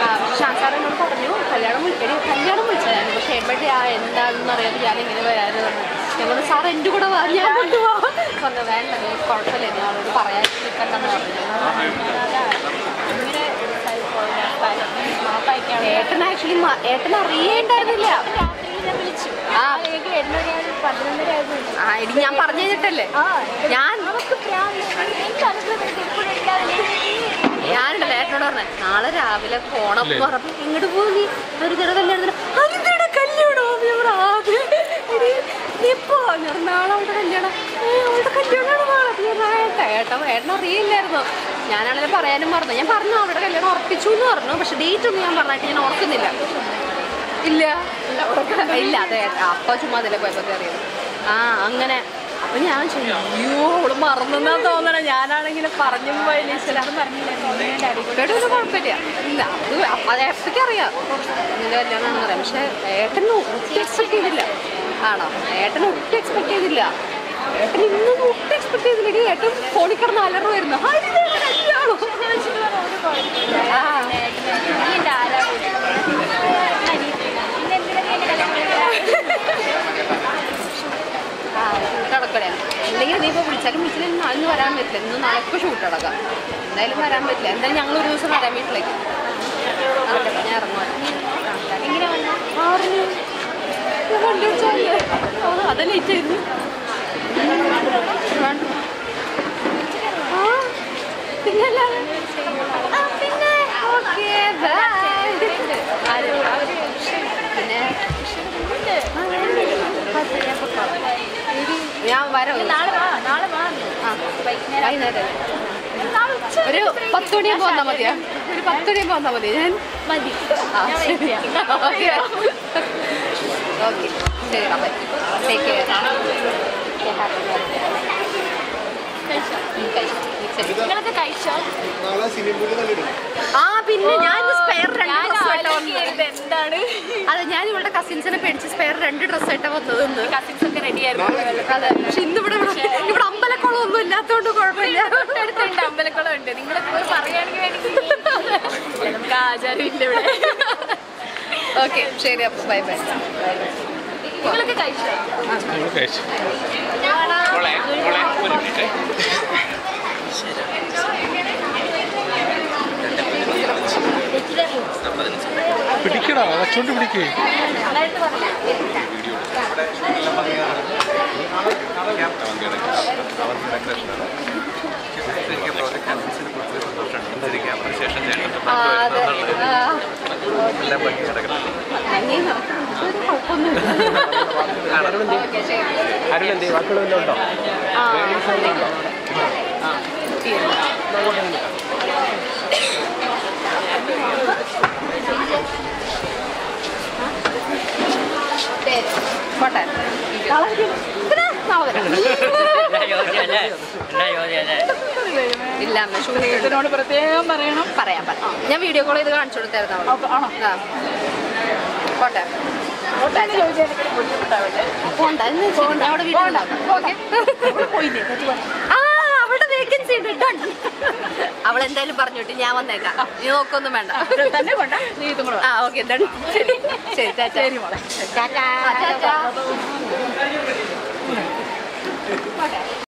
ഷാൻസാർ എന്നോട് പറഞ്ഞു കല്യാണം വിളി- എടി, കല്യാണം വിളിച്ചതായിരുന്നു പക്ഷേ എവിടെ ആ എന്താണെന്ന് അറിയാതെ ഞാൻ ഇങ്ങനെ വരാറ് പറഞ്ഞു ഞാൻ പറഞ്ഞു സാർ എൻ്റെ കൂടെ വാ ഞാൻ കൊണ്ടുപോകാം പറഞ്ഞു വേണ്ട നീ കുഴപ്പമില്ല നീ അവളോട് പറയാൻ നിൽക്കണ്ടെന്ന് പറഞ്ഞു ഏട്ടൻ ആക്ച്വലി ഏട്ടൻ അറിയേണ്ടായിരുന്നില്ല ആ ആ എടി ഞാൻ പറഞ്ഞു കഴിഞ്ഞിട്ടല്ലേ ഞാൻ ഞാനുണ്ടല്ലോ ഏട്ടനോട് പറഞ്ഞ നാളെ രാവിലെ പോണം എന്ന് പറഞ്ഞപ്പോ ഇങ്ങോട്ട് പോയി ഒരു തര കല്യാണത്തിന് അതിന്റെ കല്യാണോ ഞാൻ പറഞ്ഞു, ആദ്യം എടി, നീ എപ്പോ ഞാൻ പറഞ്ഞു, നാളെ അവളുടെ കല്യാണം ഏ, അവളുടെ കല്യാണമാണ് നാളെ അപ്പൊ ഞാൻ പറഞ്ഞു, ഏട്ടാ ഏട്ടൻ ഏട്ടൻ അറിയില്ലായിരുന്നു ഞാനാണെങ്കിലും പറയാനും പറഞ്ഞു ഞാൻ പറഞ്ഞു അവരുടെ കല്യാണം ഉറപ്പിച്ചു എന്ന് പറഞ്ഞു പക്ഷെ ഡേറ്റ് ഒന്നും ഞാൻ പറഞ്ഞിട്ട് ഞാൻ ഓർക്കുന്നില്ല ഇല്ല ഇല്ല അതെ അപ്പൊ ചുമ്മാ അതിലെ പോയപ്പോ അറിയാം ആ അങ്ങനെ അപ്പൊ ഞാൻ ചോദിച്ചു, അയ്യോ അവള് മറന്നെന്നാ തോന്നണ ഞാനാണെങ്കിൽ പറഞ്ഞു പോയതിന് ഒരു കുഴപ്പമില്ല ഇല്ല അത് അപ്പൊ അത് എപ്പോഴേക്കും അറിയാം നിന്റെ കല്യാണമാണെന്ന് പറയാം പക്ഷെ ഏട്ടന് ഒട്ടും എക്സ്പെക്ട് ചെയ്തില്ല ആണോ ഏട്ടന് ഒട്ടും എക്സ്പെക്ട് ചെയ്തില്ല ഏട്ടൻ ഇന്നും ഒട്ടും എക്സ്പെക്ട് ചെയ്തില്ല ഏട്ടൻ ഫോണിൽ കിടന്ന് അലറുമായിരുന്നു കല്യാണോ ആ ആ ഷൂട്ട് അടക്കലാണ് എന്തെങ്കിലും നീ ഇപ്പോൾ വിളിച്ചാലും വിളിച്ചാലും ഇന്ന് അന്ന് വരാൻ പറ്റില്ല ഇന്ന് നാളെ ഇപ്പോൾ ഷൂട്ട് അടക്കാം എന്തായാലും വരാൻ പറ്റില്ല എന്തായാലും ഞങ്ങൾ ഒരു ദിവസം വരാം വീട്ടിലേക്ക് നടക്കട്ടെ ഞാൻ ഇറങ്ങുവാൻ എങ്ങനെ ആറിന് ഞാൻ വണ്ടി വിളിച്ചല്ലേ അത് ലേറ്റ് ആയിരുന്നു വേണ്ട. ആ പിന്നല്ലാതെ ആ പിന്നെ ഓക്കെ പിന്നെ ഞാൻ വരാം ആ, വൈകുന്നേരം ഒരു പത്ത് മണിയാകുമ്പോൾ വന്നാൽ മതിയാ ഒരു പത്ത് മണിയാകുമ്പോൾ വന്നാൽ മതി ഞാൻ മതി ഓക്കെ ഓക്കെ ശരി അപ്പം ടേക്ക് കെയർ നിങ്ങളൊക്കെ കഴിച്ചോ നാളെ സിനിമയിൽ നല്ലിടും ആ പിന്നെ ഞാൻ സ്പെയർ രണ്ട് ഞാൻ ഡ്രസ് ആയിട്ടാ ആലോചിക്കുകയായിരുന്നു വന്നത് എന്താണ് അതെ ഞാൻ ഇവളുടെ കസിൻസിനെ പേടിച്ച് സ്പെയർ രണ്ട് ഡ്രസ് ആയിട്ടാ വന്നത് ഇന്ന് കസിൻസ് ഒക്കെ റെഡി ആയിരുന്നു അതെ പക്ഷെ ഇന്ന് ഇവിടെ ഇവിടെ അമ്പലക്കുളം ഒന്നും ഇല്ലാത്തതുകൊണ്ട് കുഴപ്പമില്ല തൊട്ടടുത്തുണ്ട് അമ്പലക്കുളം ഉണ്ട് നിങ്ങൾ പറയുകയാണെങ്കിൽ വേണമെങ്കിൽ നമുക്ക് ആചാരം ഇല്ല ഇവിടെ ഓക്കെ ശരി അപ്പോൾ ബൈ ബൈ നിങ്ങളൊക്കെ കഴിച്ചോ ഞങ്ങൾ കഴിച്ചു പിടിക്കടാ വച്ചോണ്ട് പിടിക്കേ ആ അതെ ആ അങ്ങനെ ഒരു കുഴപ്പമൊന്നുമില്ല ഓക്കെ ശരി അരുണെന്തേ വാക്കുകൾ വല്ലതും ഉണ്ടോ ആ തീർന്നു ശരി പോട്ടെ നാളെ വരും. പിന്നെ നാളെ വരാം ഇല്ല അമ്മ ഷൂട്ട് ഇതിനോട് പ്രത്യേകം പറയണം പറയാം പറയാം ഞാൻ വീഡിയോ കോൾ ചെയ്ത് കാണിച്ചു കൊടുത്തായിരുന്നു അവള് ആണോ ആ പോട്ടെ പോണ്ട എന്ന് വെച്ചാൽ ഞാൻ അവിടെ വീട്ടിലുണ്ടാക്കാം ഓക്കെ ആ അവിടെ വേക്കൻസി ഉണ്ട് ഡൺ അവൾ എന്തായാലും പറഞ്ഞു വിട്ട് ഞാൻ വന്നേക്കാം നീ നോക്കൊന്നും വേണ്ട തന്നെ കൊണ്ട നീ ഇതും കൂടെ ആ ഓക്കെ ഡൺ ശരി ശരി ടാറ്റ ശരി മോളെ ടാറ്റ ടാറ്റ